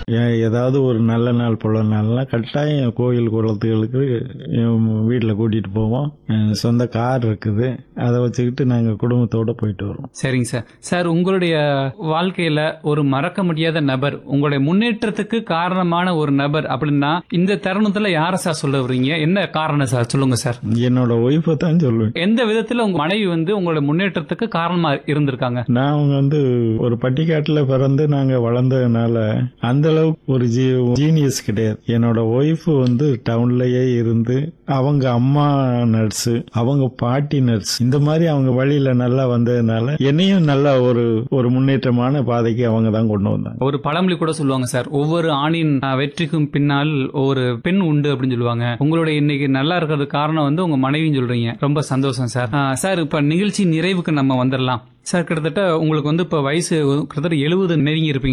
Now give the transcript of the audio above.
ஏ- ஏதாவது ஒரு நல்ல நாள் புல நாள்லாம் கட்டாயம் கோயில் குளத்துகளுக்கு வீட்டில் கூட்டிகிட்டு போவோம் அஹ் சொந்த கார் இருக்குது அதை வச்சுக்கிட்டு நாங்கள் குடும்பத்தோடு போயிட்டு வருவோம் சரிங்க சார் சார் உங்களுடைய வாழ்க்கையில ஒரு மறக்க முடியாத நபர் உங்களுடைய முன்னேற்றத்துக்கு காரணமான ஒரு நபர் அப்படின்னா இந்த தருணத்துல யார சார் சொல்ல வர்றீங்க என்ன காரணம் சார் சொல்லுங்க சார் என்னோட ஒய்ஃபை தான் சொல்லுவேன் எந்த விதத்துல உங்க மனைவி வந்து உங்களுடைய முன்னேற்றத்துக்கு காரணமா இருந்திருக்காங்க நான் அவங்க வந்து ஒரு பட்டிக்காட்டில் பிறந்து நாங்கள் வளர்ந்ததுனால அந்த அளவுக்கு ஒரு ஜீ ஜீனியஸ் கிடையாது என்னோட ஒய்ஃப் வந்து டவுன்லயே இருந்து அவங்க அம்மா நர்ஸு அவங்க பாட்டி நர்ஸ் இந்த மாதிரி அவங்க வழியில நல்லா வந்ததுனால என்னையும் நல்ல ஒரு ஒரு முன்னேற்றமான பாதைக்கு அவங்க தான் கொண்டு வந்தாங்க ஒரு பழமொழி கூட சொல்லுவாங்க சார் ஒவ்வொரு ஆணின் அஹ், வெற்றிக்கும் பின்னால் ஒரு பெண் உண்டு அப்படின்னு சொல்லுவாங்க உங்களுடைய இன்னைக்கு நல்லா இருக்கிறது காரணம் வந்து உங்க மனைவின்னு சொல்றீங்க ரொம்ப சந்தோஷம் சார் அஹ், சார் இப்ப நிகழ்ச்சி நிறைவுக்கு நம்ம வந்துடலாம் சார் கிட்டத்தட்ட உங்களுக்கு வந்து இப்ப வயசு கிட்டத்தட்ட எழுபது நெருங்கி இருப்பீங்க